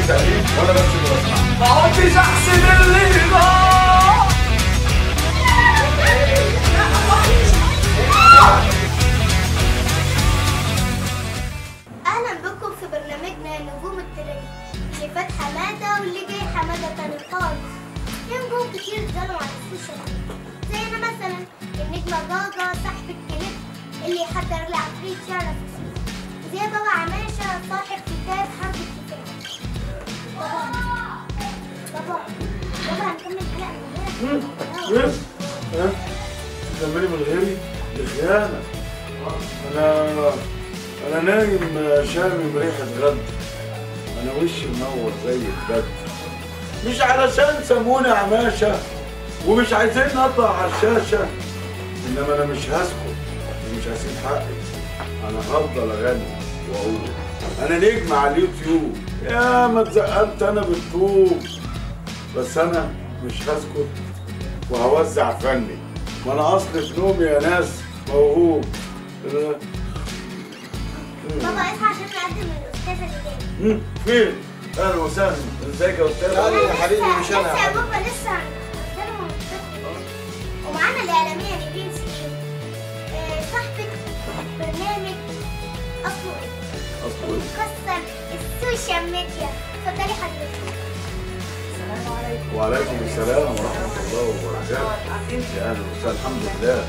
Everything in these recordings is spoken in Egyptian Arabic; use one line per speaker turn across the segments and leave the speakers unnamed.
تقليد ولا بمشي براسي
ما عدتش احسن اللي ضاع
اهلا بكم في برنامجنا نجوم الترند اللي فات حماده واللي جاي حماده تاني خالص في نجوم كتير اتظلموا على السوشيال ميديا زينا مثلا النجمه جاجا صاحب الكليب اللي يحضر لي عفريت يعرف اسمه زي بابا عماشه صاحب كتاب حرب الكتاب بابا بابا بابا هنكمل الحلقه من هنا
ايه؟ ها؟ تكملي من غيري؟ دي خيانة أنا أنا نايم شامم ريحة غد أنا وشي منور زي الجد مش علشان سموني عماشة ومش عايزين نطلع على الشاشة إنما أنا مش هسكت ومش هسيب حقي أنا هفضل أغني وأقول أنا نجم على اليوتيوب يا ما اتزقلت أنا بالطوب بس أنا مش هسكت وهوزع فني ما انا اصل في نومي يا ناس موهوب
بابا اصحى عشان نقدم الاستاذه اللي جايه
مم، فين؟ اهلا وسهلا ازيك يا استاذ
تعالي يا حبيبي مش
لسه
انا
لسه
يا
يا
حبيبي.
بابا لسه هنقدمهم ومعانا الاعلاميه نيفين سيشن آه، صاحبه برنامج اصله ايه؟
اصله إيه؟
مكسر السوشيال ميديا اتفضلي حضرتك
وعليكم السلام ورحمه الله وبركاته يا اهلا وسهلا الحمد لله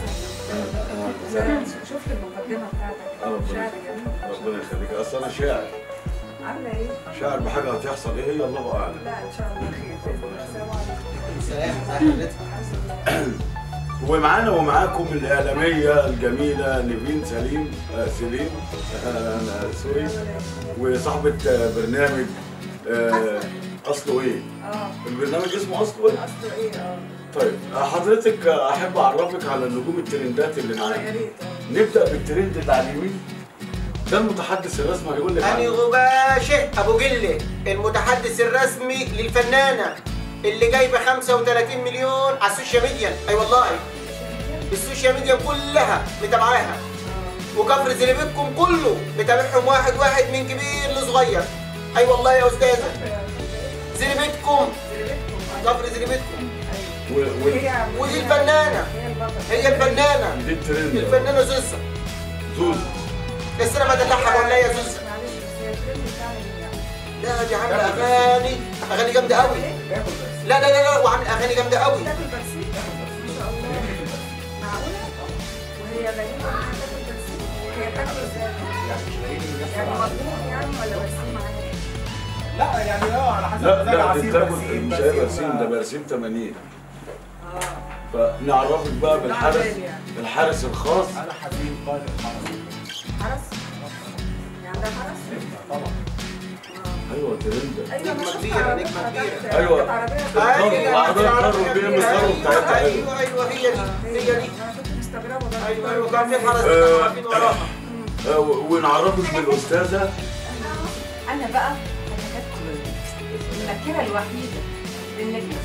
شفت المقدمة بتاعتك
آه، ربنا
شعر جميل
ربنا يخليك اصل انا شاعر
عاملة ايه؟
شاعر بحاجه هتحصل ايه هي الله اعلم
لا ان شاء الله خير السلام عليكم
سلام ازي حضرتك
ومعانا ومعاكم الإعلامية الجميلة نيفين سليم آه سليم آه سوري وصاحبة آه، برنامج آه أصله إيه؟
اه
البرنامج اسمه أصله إيه؟
اصله ايه اه
طيب آه، حضرتك آه، أحب أعرفك على النجوم الترندات اللي
اه يا
معانا
ريت اه
نبدأ بالترند اللي على اليمين ده المتحدث الرسمي هيقول لك
أنا
عنه.
غباشة أبو جلة المتحدث الرسمي للفنانة اللي جايبة 35 مليون على السوشيال ميديا أي والله السوشيال ميديا كلها متابعاها وكفر زلمتكم كله متابعهم واحد واحد من كبير لصغير أي والله يا أستاذة زلمتكم كفر زلمتكم
و... و...
هي
ودي الفنانة
هي البطل
هي الفنانة
دي الترند
الفنانة زوزة
زوز
بس أنا بدلعها ولا يا زوزة
معلش بس هي الفيلم بتاعنا اللي
لا دي عاملة أغاني أغاني جامدة أوي لا لا لا لا وعامل اغاني جامده قوي
تاكل برسيم ما شاء الله معقولة وهي غريبة انها تاكل برسيم هي بتاكل ازاي؟ يعني مضمون يعني ولا برسيم معاها؟
لا يعني اه على حسب
لا
مزاج
لا دي
عصير
بتاكل
برسيم،
مش هي برسيم ده برسيم 80
اه
فنعرفك بقى بالحارس
بالي يعني.
الحارس الخاص
انا حزين قادر حرس
حرس؟ يعني ده حرس؟
طبعا
ايوه ترند
ايوه ما
نجمة
شفت
كبيرة،
عربية
نجمة
كانت-
كبيرة.
أيوة.
كانت عربية
الكارو، وعربية الكارو دي من الكارو بتاعتها
ايوه ايوه هي دي هي دي
انا كنت مستغربة بقى
ايوه ايوه كان في حرس
آه.
واقفين وراها
آه، و- ونعرفك بالاستاذه
انا بقى حكيت النكره الوحيده للنكره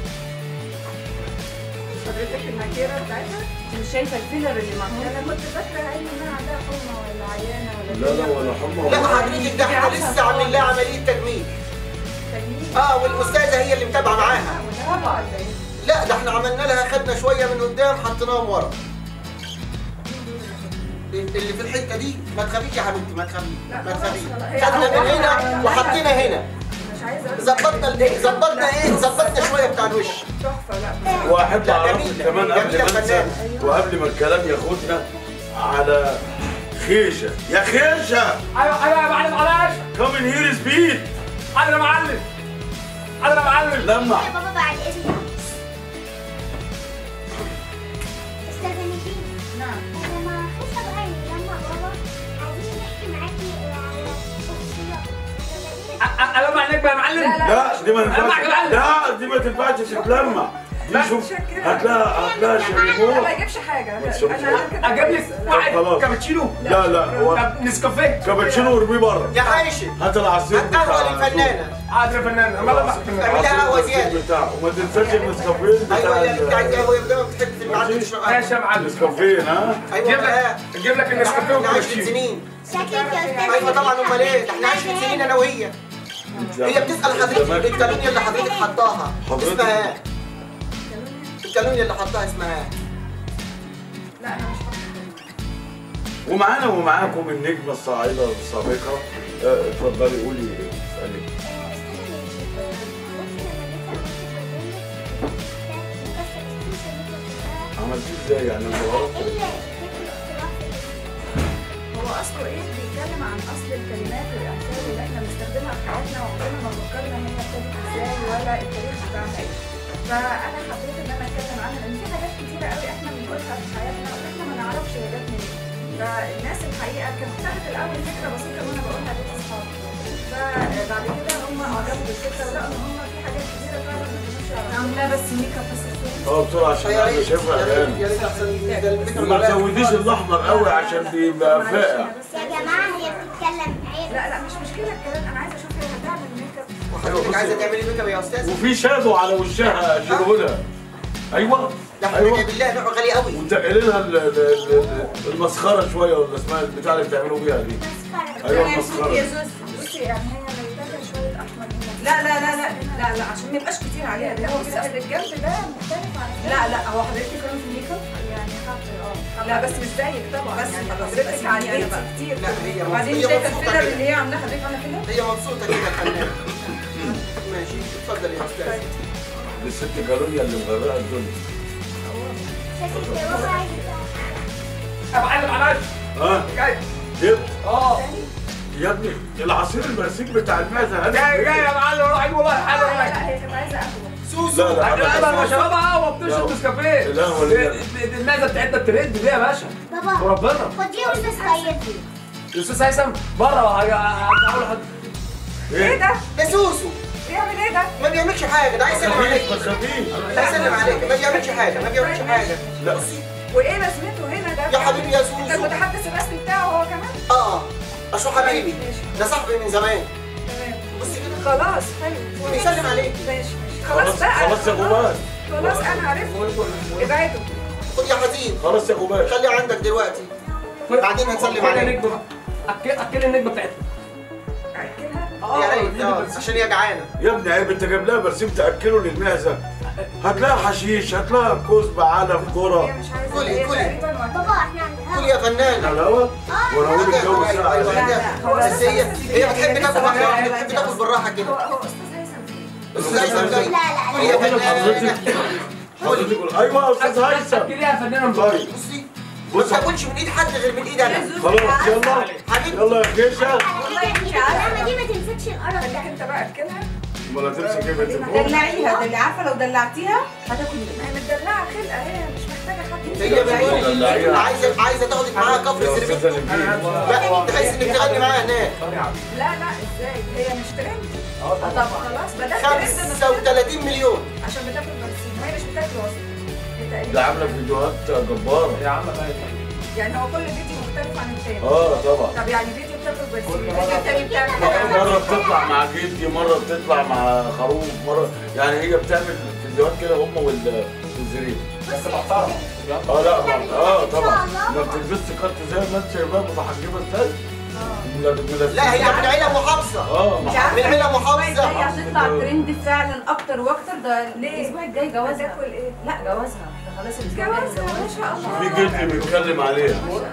حضرتك النكيرة بتاعتها
انت شايفه الفيلر اللي معمول
انا كنت فاكرة يعني انها عندها حمى ولا عيانة ولا
لا لا ولا حمى
لا
ولا
حضرتك ده احنا لسه عاملين لها عمليه تجميل
تجميل
اه والاستاذه هي اللي متابعه معاها
طبعا
لا ده احنا عملنا لها خدنا شويه من قدام حطيناهم ورا اللي في الحته دي ما تخافيش يا حبيبتي ما تخافيش
لا،
ما
خلاص،
تخافيش
خلاص. هي
خدنا من
أول
هنا
مرة.
وحطينا هنا
مش عايزة أقول-
ظبطنا الايه ظبطنا ايه ظبطنا شويه بتاع الوش
تحفة لا
واحب
لا،
اعرفك
جميلة،
كمان قبل
جميلة
ما انسى
فنانة.
وقبل ما الكلام ياخدنا على خيشه يا خيشه
ايوه ايوه يا معلم معلش
كومن هير سبيد
حاضر يا معلم حاضر يا معلم
لمع
يا بابا بعد اذنك استاذه نيفين
نعم
انا ما خلص بقى لما بابا عايزين نحكي معاكي على شخصيه
انا مع النجمه يا معلم
لا، لا.
لا دي ما
لمع
ينفعش
يا معلم.
لا دي ما تنفعش تتلمع دي شوف
متشكرة.
هتلاقي هتلاقي
لا ما
شريموه
يجيبش حاجة
ما تشوفش.
أنا كده
اجيب لك واحد
خلاص.
كابتشينو
لا لا هو
طب نسكافيه
كابتشينو ورميه بره
يا عايشه
هات العصير
هات قهوه للفنانه
حاضر يا فنان اما لا
اعمل لها قهوة زيادة.
بتاعه وما تنساش النسكافيه بتاع
ايوه اللي انت عايزاه
ال-
هو دايما بتحب في الميعاد
ماشي.
تشرب
ماشي يا
قهوة.
معلم
النسكافيه ها
ايوه
جيب
بقى.
لك جيب لك النسكافيه
احنا عشر
والكابتشينو
سنين
شكلك يا استاذه
ايوه طبعا امال ايه ده احنا 10 سنين انا وهي هي بتسال حضرتك الكالونيا اللي حضرتك حطاها
حضرتك؟
اسمها ايه؟ الكالونيا اللي حطاها اسمها ايه؟
لا انا مش فاكره
ومعانا ومعاكم النجمه الصاعده السابقه آه، اتفضلي قولي اسالي عملتيه ازاي يعني الغلط
هو اصله ايه بيتكلم عن اصل الكلمات والامثال اللي احنا بنستخدمها في حياتنا وعمرنا ما فكرنا هي ابتدت ازاي ولا التاريخ بتاعها ايه فانا حبيت ان انا اتكلم عنها لان في حاجات كتيره قوي احنا بنقولها في حياتنا واحنا ما نعرفش هي جت منين فالناس الحقيقه كانت خدت الاول فكره بسيطه وانا بقولها لاصحابي فبعد كده هم اعجبوا بالفكره ولقوا ان هم في حاجات كتيره فعلا ما كانوش يعرفوها
عامله بس ميك اب بس الصوت
اه بسرعه عشان
يا
انا
ريت
شايفها
يا ريت
عيان
يا ريت احسن ده الفكره
وما
اللي
تزوديش الاحمر قوي عشان بيبقى فاقع
يا جماعة هي بتتكلم عيب
لا لا مش مشكله الكلام انا عايزه اشوف هي هتعمل ميك اب
وحضرتك عايزه تعملي ميك اب يا استاذ؟
وفي شادو على وشها شيله لها ايوه
ده حضرتك
ايوه
بالله نوع غالي قوي
وتقلي لها ال- ال- ال- المسخره شويه ولا اسمها البتاع اللي بتعملوا بيها دي
مسكرة
ايوه
يا
المسخره
زوز
بصي يعني هي لو ادتها شويه احمر هنا
لا لا لا لا لا لا عشان ما يبقاش كتير عليها
لا
ده
هو
هو
بس
كده
اصل الجنب ده مختلف عن الجنب.
لا لا هو حضرتك كمان في الميك اب
يعني حاطه اه
لا،
بس مش زيك طبعا
بس
يعني
خلاص،
حضرتك
بس
عليتي
يعني بقى.
كتير
لا هي
وبعدين
هي
شايفه
مبسوطه
الفيلر
كده
اللي هي عاملاها حضرتك عامله فيلر
هي مبسوطه كده الفنانه ماشي اتفضل يا استاذ
دي الست جالونيا اللي مغرقه الدنيا
شكلك يا بابا عايز
يا معلم معلش
ها
جاي
جبت
اه
يا ابني العصير المرسيك بتاع المعده هذا
جاي جاي يا معلم روح اجيبه بقى
لا
حاجه
لا لا هي كانت عايزه قهوه
سوسو
لا لا
انا
أبدا.
انا بشربها قهوه بتشرب
لا.
نسكافيه
القهوة اللي-
دي- دي- دي المعده بتاعتنا الترند دي يا باشا
بابا
وربنا
خد يا استاذ خير
الاستاذ هيثم بره هقول لحد
ايه ده؟
ده سوسو
بيعمل ايه ده؟
ما بيعملش حاجه ده عايز يسلم عليك
خفيف ما تخافيش
ده يسلم عليك ما بيعملش حاجه ما بيعملش حاجه
لا
وايه لازمته هنا ده؟
يا حبيبي يا
ده
سوسو
المتحدث الرسمي بتاعه هو كمان؟
اه اشو حبيبي ده صاحبي من زمان
تمام
بص كده
خلاص حلو
بيسلم عليك
ماشي ماشي
خلاص
خلاص بقى
خلاص يا غبار
خلاص انا عرفت ابعدوا
خد يا حزين
خلاص يا غبار
خليه عندك دلوقتي بعدين هنسلم
خد
عليك.
النجمه بقى اكل اكل النجمه بتاعتنا
اكلها
يا ريت
دي
آه،
بس.
عشان هي جعانه
يا ابني عيب انت جايب لها برسيم تاكله للمعزه هات لها حشيش هات لها كزبه علف
هي
ذره
مش عايزه
كلي،
هي
كلي.
تقريبا
بابا
وقتها
احنا عندنا
كل يا فنان
على الهوا وانا اقول الجو
أيوة،
ساعه
أيوة،
عليك.
لا، لا، هو
بس هي هي بتحب تاكل
لا، لا،
واحده
لا،
بتحب
لا.
تاكل بالراحه
هو
كده
هو استاذ هيثم فين؟
بس هيثم جاي
لا لا
كل يا
لا
فنان
حضرتك قول- ايوه يا استاذ هيثم
اكليها يا فنانه
طيب
مبارك
بصي
بص
ما تاكلش من ايد حد غير من ايد انا
خلاص يلا
حبيبتي
يلا يا كيشه
والله مش عارفة دي ما تمسكش القرف
خليك
ده
انت بقى اكلها
امال هتمسك ايه بنت الفوق؟
دلعيها دلع عارفه لو دلعتيها هتاكل منها
ما هي متدلعه خلقه هي مش محتاجه حد
هي
يساعدها.
بتقول عايزه عايزه تاخدك معاها كفر
يا
زربيت
استاذه نبيل
لا تحس انك تغني معاها هناك
لا لا ازاي هي مش ترند اه طبعا خلاص ما ده ترند أنا
35 مليون
عشان بتاكل برسيم هي مش بتاكله اصلا هي تقريبا
ده عامله فيديوهات جباره
يا عم طيب
يعني هو كل فيديو مختلف عن التاني
اه طبعا
طب يعني فيديو بتاكل برسيم الفيديو التاني بتاكل
مرة بتطلع مع جدي مرة بتطلع مع خروف مرة يعني هي بتعمل فيديوهات كده هم وال- والزريب
بس محترم
اه لا ما- اه طبعا ما بتلبسش كارت زي ما انت شايفاها متحجبة ازاي مل-
لا هي من
ملفية.
عيله محافظه
اه
مش
ما-
عارفه
من عيله
الأسبوع الجاي
محافظه
هتطلع ترند فعلا اكتر واكتر ده
ليه؟
الاسبوع الجاي جوازها
بتاكل ايه؟
لا جوازها ده خلاص الاسبوع الجاي
جوازها ما شاء الله
في جدي بيتكلم عليها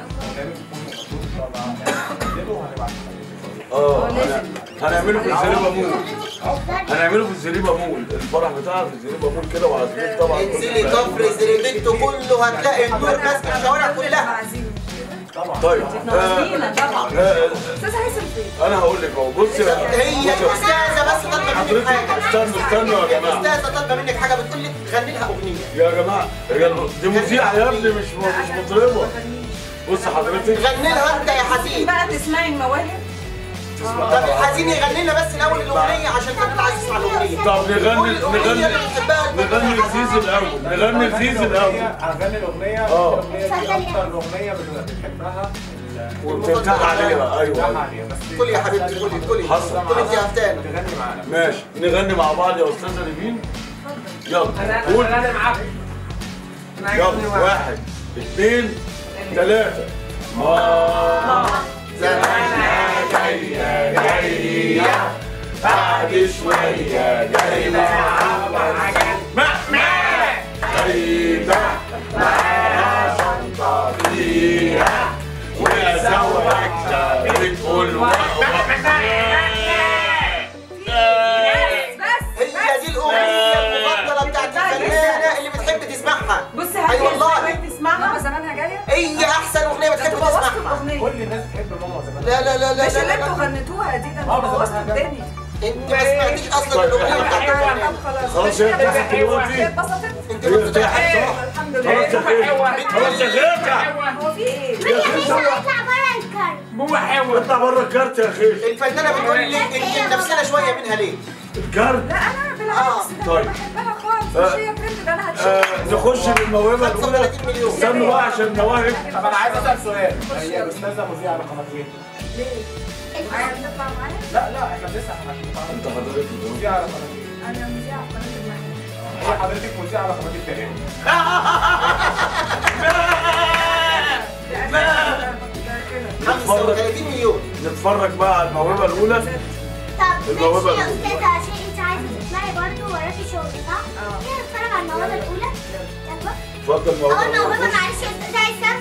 اه هن- هنعمله في الزريبة مول هنعمله في الزريبة مول الفرح بتاعها في الزريبة مول كده وعازمين طبعا كل
انزلي
الناس.
كفر زربيت كله هتلاقي النور ماسك الشوارع كلها
معازيم مش كده؟
طيب
نورتينا طبعا
آه،
استاذ هيثم فين؟
انا هقول لك اهو بصي يا-
هي
بصي يا-
الاستاذه بس طالبه منك
حضرتك
حاجه
استنوا استنوا يا جماعه
الاستاذه طالبه منك حاجه بتقول لك غني لها اغنيه
يا جماعه هي دي مذيعه يا ابني مش مش مطربه بص حضرتك
غني لها انت يا حزين
بقى تسمعي المواهب
طب الحزين يغني لنا بس الاول الاغنيه عشان الفنان عايز يسمع الاغنيه
طب نغني
قول الاغنيه اللي
نغني
بتحبها
نغني الزيز الاول نغني الزيز الاول
هغني الاغنيه
اه.
الاغنيه دي اكتر اغنيه بتحبها
وبترتاح عليها ايوه أيوة.
عليها بس
كل يا حبيبتي كل كل
حصل.
كل انت يا هفتانه
تغني معانا
ماشي نغني مع بعض يا استاذه نبيل يلا
انا
قول
انا معاك أنا هغني
يلا
معاك.
واحد اثنين ثلاثة ما
زمان
جاية جاية بعد شوية جاي معاها غريبة معاها شنطة فيها وزوجتها بتقول
بس
هي دي الاغنيه المفضله بتاعت الفنانه اللي بتحب تسمعها
بص
أي
هاتي
والله.
ازاي
ماما
تسمعها
زمانها جايه
هي احسن اغنيه بتحب
انتوا بوظتوا
تسمعها
الاغنيه
كل الناس بتحب ماما زمان
لا لا لا لا
مش اللي
لا,
انتوا
لا.
غنيتوها دي ده انتوا
ماما
بوظتوا
زمانها جاية.
الدنيا
انت ما سمعتيش اصلا
طيب،
الاغنيه بتاعت الفنانه
طب خلاص
خلاص هي ارتاحت
هي
دلوقتي
اتبسطت
انت
هي
ما بتضحكش
ارتاحت صح؟
الحمد
خلاص
لله
يا خير خلاص يا خير
هو في ايه؟
مين يا ميشا اطلع بره الكرب
ماما حلوة
اطلع بره الكارت يا خير
الفنانه بتقول لي انت نفسنا شويه منها ليه؟
الكارت
لا انا بالعكس ده
طيب.
انا بحبها خالص
آه.
مش هي ترند ده انا
آه
هتشيل
نخش بالموهبة الأولى
35 مليون
استنوا بقى عشان مواهب
طب انا عايز اسال سؤال هي الاستاذه مذيعه على قناه ايه؟
ليه؟ عايز تطلع معايا؟
لا لا احنا بنسال عشان
انت حضرتك
مذيعه على قناه ايه؟
انا مذيعة في قناة المهنة
هي حضرتك مذيعه على قناه التاريخ
ده كده
35 مليون
نتفرج بقى على الموهبة الأولى
طب
الموهبة
ماشي يا
الأولى.
استاذة عشان انت عايزة تطلعي برضه وراكي شغل صح؟
اه.
ايه نتفرج على الموهبة الأولى؟ يلا
اتفضل
أول
الموهبة
موهبة
الأولى
معلش يا استاذة عايزة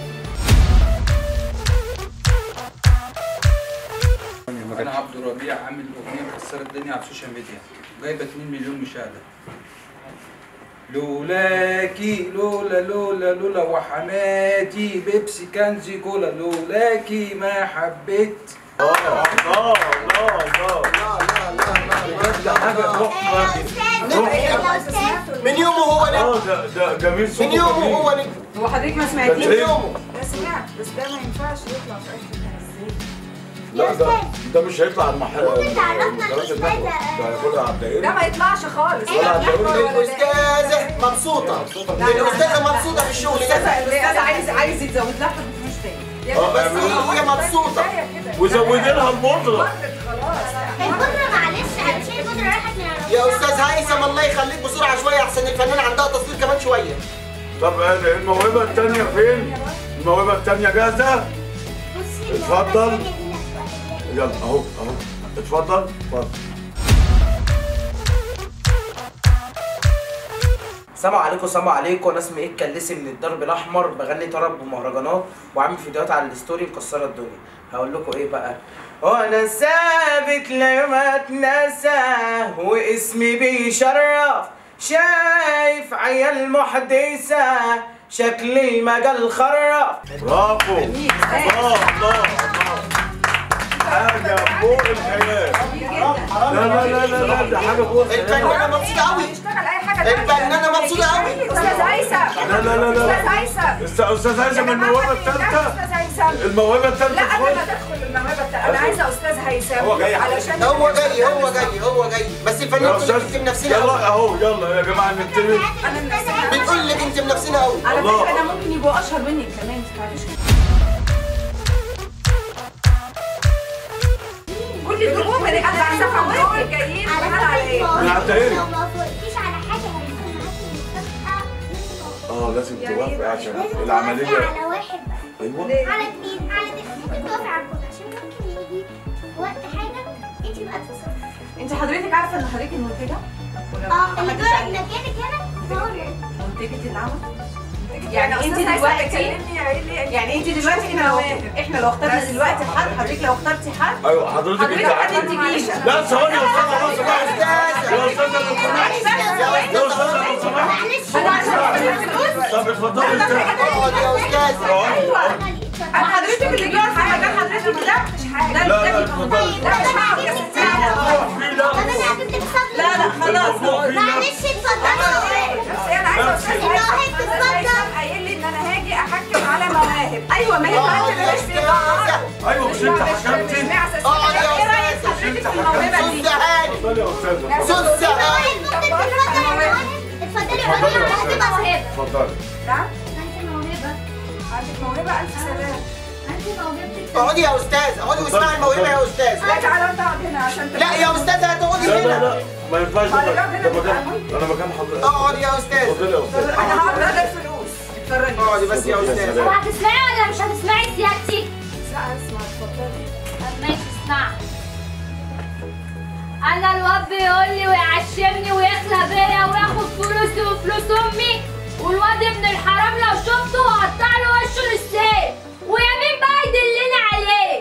انا عبد الربيع عامل اغنيه مكسره الدنيا على السوشيال ميديا جايبه 2 مليون مشاهده لولاكي لولا لولا لولا وحماتي بيبسي كنزي كولا لولاكي ما حبيت
اه الله الله الله
لا لا لا لا
ده حاجة
يا
تحفة
أستاذ يا أستاذ
من يومه هو نجم
اه ده ده جميل
من
صوته
يومه
جميل.
هو نجم
هو حضرتك ما
من
سمعتيش
يومه
ده سمعت بس ده ما ينفعش يطلع في اي حته ازاي؟
لا ده ده مش هيطلع على المحل
ممكن تعرفنا
قناة
الأستاذة-
النحو. ده هياخدها على الدائري
ده ما يطلعش خالص
ولا
ولا
هتقول
لحمة ولا
الاستاذه مبسوطه الاستاذه مبسوطه في الشغل ده
الاستاذ عايز عايز يزود لها فلوس تاني
اه،
بس
اعملوا-
هي مبسوطه
وزودي لها البودرة
خلاص
البودرة معلش علشان البودرة راحت من على
يا استاذ هيثم الله يخليك بسرعه شويه احسن الفنان عندها تصوير كمان شويه
طب اه، الموهبة التانية فين؟ الموهبة التانية جاهزة؟
بصي
اتفضل.
الموهبة التانية دي هتبقى
يلا اهو اهو اتفضل اتفضل
السلام عليكم السلام عليكم انا اسمي ايه كلسي من الدرب الاحمر بغني طرب ومهرجانات وعامل فيديوهات على الستوري مكسره الدنيا هقول لكم ايه بقى وانا ثابت لا يوم اتنسى واسمي بيشرف شايف عيال محدثه شكل المجال خرف
برافو الله الله الله حاجة فوق الخيال لا لا لا لا لا ده حاجة فوق الخيال
الفنانه مبسوطه قوي
يشتغل اي حاجه
الفنانة مبسوطة قوي.
استاذ هيثم
لا لا لا لا
استاذ هيثم
است- استاذ هيثم الموهبة الثالثة
استاذ هيثم
الموهبة الثالثة
لا قبل ما
تخش
تدخل الموهبه التانية انا عايزه استاذ هيثم
هو جاي
علشان
هو جاي هو جاي هو جاي بس الفنان
يا
بتقول لك
استاذ
انت منافسنا
يلا
قوي
اهو يلا يا جماعة ننتبه
أنا الأستاذة
بتقول لك انت منافسنا قوي
على
الله.
فكره انا ممكن يبقوا اشهر منك كمان ما تعرفيش
كل النجوم اللي انا عايزه افهم دول جايين
على
بناء على ايه؟
فكرة
من على الدائري.
لو ما فوقتيش على حاجة هيكون معاكي مكافأة
اه لازم
يعني
توافق عشان
لازم
العملية
توافقي على واحد بقى
ايوه
على اتنين على اتنين ممكن توافقي على الكل عشان ممكن يجي وقت حاجة انت بقى تتصرفي
انت حضرتك عارفه ان حضرتك المنتجه ولا
اه
ما
اللي
حدش
جوه
قال لك؟
مكانك هنا هو اللي-
منتجه العمل
يعني
انت
انت دلوقتي
دلوقتي-
كلمني قايل لي
يعني انت دلوقتي احنا لو احنا لو اخترنا دلوقتي حد حضرتك لو اخترتي حد
ايوه حضرتك
حضرتك
انت عارف
هتنتجيش
لا ثواني يا استاذ خلاص
يا استاذ
يا استاذ لو سمحت يا استاذ لو سمحت
معلش
انا عايزه أعرف الفلوس.
طب اتفضلي انت
اقعد يا استاذ
انا حضرتك اللي جوه في مكان حضرتك ده مش حاجه
لا لا اتفضلي
لا مش هعمل يا ستي لا لا خلاص
معلش اتفضلي
انا عايزه استاذ
المواهب
هيثم
تتفضل.
استاذ هيثم قايل لي ان انا هاجي احكم على مواهب
ايوه ما هي
اقعد
معاك
يا استاذ
ايوه مش انت حكمتي
اقعد يا استاذ
حضرتك في الموهبه دي
استاذ هاني
اتفضلي يا استاذ
استاذ هاني
اتفضلي قولي انا هتبقى موهبة
اتفضلي
نعم
انت موهبة
عندك موهبه الف سلام
انت موهبتك
اقعدي يا استاذ اقعدي واسمعي الموهبه يا استاذ
لا تعالى انت اقعد هنا عشان
لا يا استاذ هتقعدي
لا لا
هنا
لا ما ينفعش ده ده مكان انا مكان حضرتك
اقعد يا استاذ
اتفضلي يا استاذ
انا هقعد لك فلوس اتفرجي
اقعدي بس يا استاذ
سلام.
هتسمعي ولا مش هتسمعي سيادتي؟
لا اسمع اتفضلي
طب ماشي اسمع
يشتمني ويخلى بيا وياخد فلوسي وفلوس امي والواد ابن الحرام لو شفته هقطع له وشه للسيف ويمين بقى يدلني عليه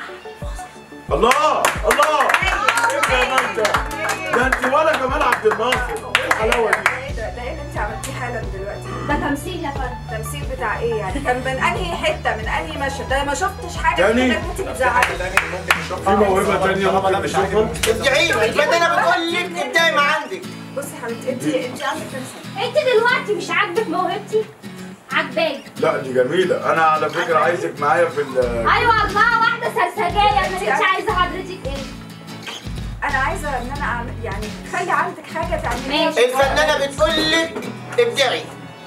الله الله ايه الجمال ده ده انت ولا جمال عبد الناصر ايه الحلاوه دي
ايه ده ده ايه اللي انت عملتيه حالا دلوقتي
ده تمثيل يا فندم
تمثيل بتاع ايه يعني كان من انهي حته من انهي مشهد ده ما شفتش حاجه
تاني؟
كده انت بتزعلي
في موهبه تانية ممكن نشوفها
ابدعي الفنانه بتقول لك ابدعي ما عندك
بصي يا حبيبتي انت انت عندك كام سنه
انت دلوقتي مش عاجبك موهبتي عجباك
لا دي جميله انا على فكره عايزك معايا في ال
ايوه الله واحده سرسجيه ما انتش عايزه حضرتك ايه
انا عايزه ان انا اعمل يعني خلي عندك حاجه تعمليها
ماشي.
الفنانه بتقول لك ابدعي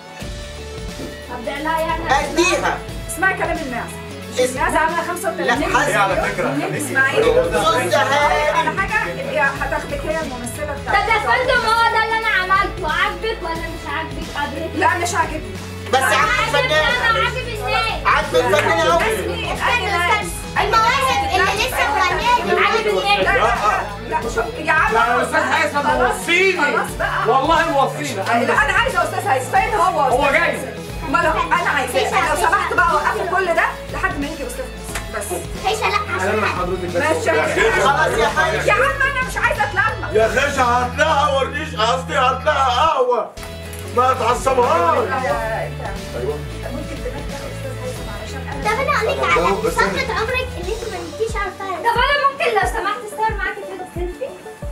ابدا لا يعني
اديها
اسمعي كلام الناس مش
اسم-
الناس عامله 35
لا،
مليون.
حسن.
على فكرة.
اسمعي
استاذ هاني
على حاجه هي هتاخدك هي الممثله
طب
بتاعتك
يا فندم هو ده اللي انا عملته عاجبك ولا مش عاجبك حضرتك؟
لا مش عاجبني
بس عاجب
عاجبني انا
الفنانه
عاجب الناس
عاجب الفنانه قوي
اسمي اي ناس
المواهب اللي لسه مغنيه دي
عاجب
لا
الناس
لا لا شوف يا عم
لا يا استاذ هيثم
خلاص،
وصيني
خلاص بقى
والله موصيني
لا انا عايزه استاذ هيثم فين هو
هو جاي
امال هو- انا عايزاه لو سمحت بقى وقفوا كل ده لحد ما يجي استاذ بس
هيشة لا عشان
ماشي
خلاص يا حاج
يا عم انا مش عايزه اتلمع
يا خشة هتلاقيها ورنيش قصدي هتلاقيها قهوه ما تعصبهاش
انت
ايوه
ممكن تنجح استاذ هيثم علشان انا
طب انا اقول لك على
بس أنا-
فترة عمرك اللي انت ما انتيش عارفاها
طب انا ممكن لو سمحت استار معاكي كده سيلفي؟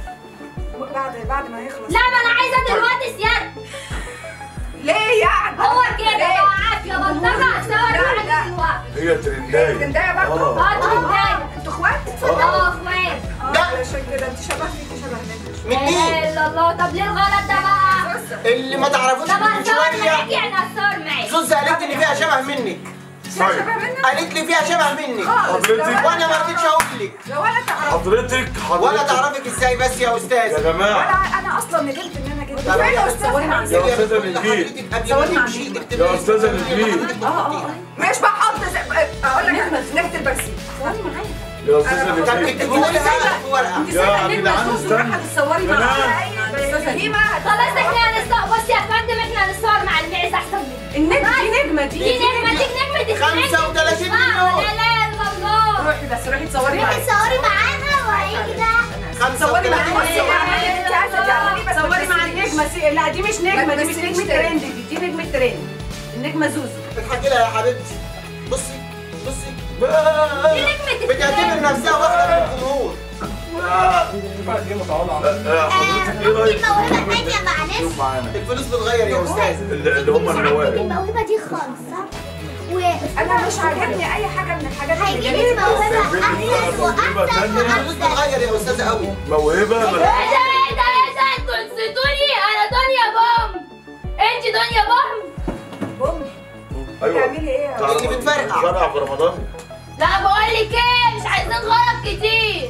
بعد بعد ما يخلص
لا ما انا عايزه دلوقتي زياده
ليه يعني
هو كده
ليه؟
لو عافيه بلطجه اصور
لا، لا.
معاكي دلوقتي
هي ترندايه
تندايه برضه
اه
اه ترندايه
انتوا اخوات
اه اخوات
لا.
اه عشان كده انت شبهني انت شبه منك
من مين
الا الله طب ليه الغلط ده بقى؟
اللي ما تعرفوش
طب
من
هتصور معاكي
شويه
يعني هتصور معاكي
زوزة قالت لي فيها شبه منك
شبه
طيب
منك
قالت لي فيها شبه منك
خالص
حضرتك-
لا
وانا ما رضيتش اقول لك
لا ولا تعرف
حضرتك
ولا
حضرتك
تعرفك ازاي بس يا
يا
استاذ
جماعه
ولا انا اصلا ندمت ان انا جيت
طب
فين
يا
استاذ
صوري مع
هيثم؟
يا استاذه نجيب
قبل ما تمشي اكتب
يا استاذه نجيب
مش بحط زي- اقول لك نكتب البرسيم
يا استاذه
طب
نجيب
اكتبوا لها في ورقه
يا جدعان استنى
هتتصوري مع
بنات
دي ما
خلاص احنا هنصور بصي يا فندم احنا هنصور مع المعز احسن منك
النجمة دي نجمة
دي
دي
نجمه دي نجمه دي
35 مليون.
لا لا الا الله
روحي بس روحي تصوري
روحي
معايا
تصوري معانا وهيجي ده
صوري مع
35
بصي يا عم انت عايزه تعملي بس
صوري مع
ما
النجمة سي... لا دي مش نجمة دي مش
تمثليش
نجمة
تاني.
ترند دي دي نجمة ترند النجمة زوزو
اضحكي لها يا حبيبتي بصي بصي
دي نجمه
بتعتبر نفسها واحده من الجمهور
دي متواضعه
آه، حضرتك ايه
ممكن
رايك
موهبة تانية معلش
شوف معانا
الفلوس بتغير يا استاذ
اللي اللي هم النواب
الموهبة دي خالص صح؟
انا مش عاجبني اي حاجه من الحاجات اللي
هيجيلك
جايه
موهبة
بنت
أحسن
موهبة
وأحسن
تانية.
الفلوس
وأحسن
بتغير يا استاذه قوي
موهبه
ايه
بس
ده ايه ده ايه ده انتوا نسيتوني انا دنيا بوم انت دنيا بوم
بوم
ايوه
بتعملي ايه يا
اللي بتفرقع.
بتفرقع في رمضان
لا بقول لك ايه مش عايزين غلط كتير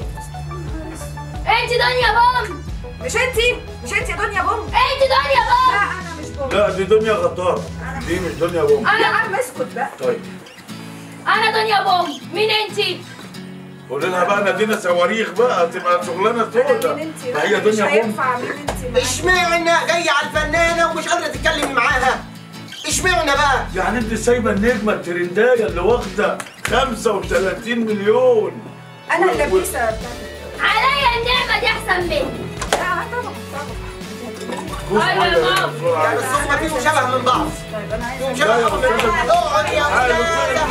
انت دنيا بوم
مش انتي مش انتي يا دنيا بوم
انت دنيا
لا
بوم
انا مش بوم
لا دي دنيا غدار دي مش دنيا بوم
يا
انا
عم اسكت بقى
طيب
انا دنيا بوم مين انت
قول لها بقى نادينا صواريخ بقى تبقى شغلانه سودة
مين انتي
ما هي
لا، مش
دنيا بوم
هينفع مين انتي معاكي؟
اشمعنى جايه على الفنانه ومش قادره تتكلمي معاها اشمعنى بقى
يعني انت سايبه النجمه الترندايه اللي واخده 35 مليون
انا اللبيسه بتاعتك
عليا النعمه دي احسن مني
لا طبعا طبعا
كوس
أيوة يا
حاجة
ماما.
بسرعة.
يعني بس هم فيهم شبه من بعض
طيب انا عايزه
فيهم شبه من بعض اقعد يا
تعالوا
استاذه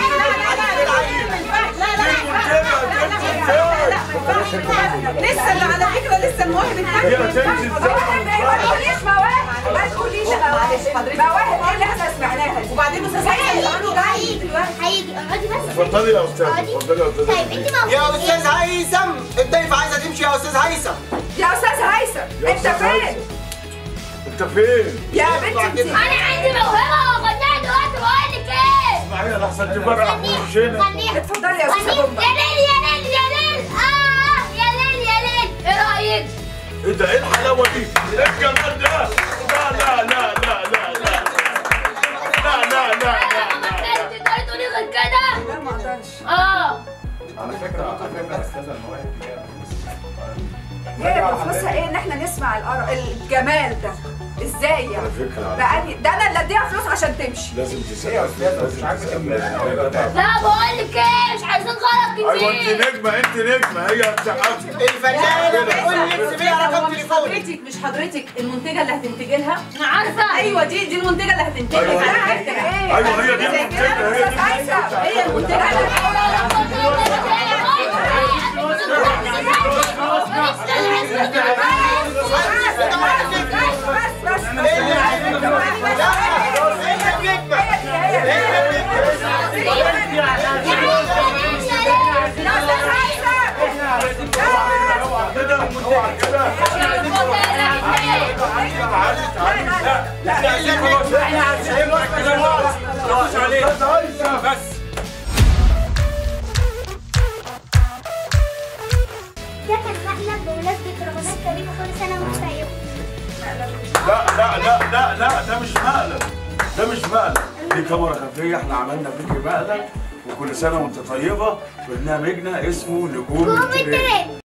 لسه اللي على فكرة لسه المواهب
هي هتمشي
مواهب ايه ما تقوليش مواهب ما تقوليش مواهب مواهب ايه اللي احنا سمعناها دي
وبعدين استاذ هيثم عنده جاي
هيجي هيجي اقعدي بس
اتفضلي يا استاذ اتفضلي يا استاذ
طيب انت موهبة
يا استاذ هيثم الضيف عايزه تمشي يا استاذ هيثم
يا استاذ هيثم
يا
انت
أستاذ
فين
هيثم. انت فين؟
يا بنتي انت
انا عندي موهبه واغنيها دلوقتي بقول لك ايه
معايا لحسن تفرقع في وشنا
غنيها
اتفضلي يا استاذه
غنيها.
بومبا
يا ليل يا ليل يا ليل اه يا ليل يا ليل ايه رايك
ايه ده ايه الحلاوه دي؟ ايه الجمال ده؟ لا لا لا لا لا لا لا لا لا لا
انت تقدري تقولي غير كده
لا ما اقدرش
اه
على فكره على فكره استاذه المواهب دي جايه من
جايه بفلوسها ايه ان احنا نسمع القرا الجمال ده ازاي يعني
على فكره على
بقى لي- ده انا اللي اديها فلوس عشان تمشي
لازم
ايه يا
تسقف
استاذه مش عاجبك ال-
لا بقول لك ايه مش عايزين غلط
ايوه انت
كتير
نجمه انت نجمه هي بتسقف
الفنانه بتقول لي سيبيها رقم
مش
تليفوني
حضرتك مش حضرتك المنتجه اللي هتنتجي لها
انا عارفه
ايوه دي دي المنتجه اللي هتنتجي
أيوة.
لها
انا عرفت ايه
ايوه هي دي
زي كده
المنتجه هي دي
أستاذ هيثم.
هي المنتجه اللي
بس بس بس
كده اوعى كده
بس
ده كان مقلب بمناسبة رمضان كريم وكل سنة وانتم طيبين
لا لا لا لا لا ده مش مقلب ده مش مقلب دي كاميرا خفيه احنا عملنا فيديو مقلب وكل سنه وانت طيبه برنامجنا اسمه نجوم
قوم
الترند
الترند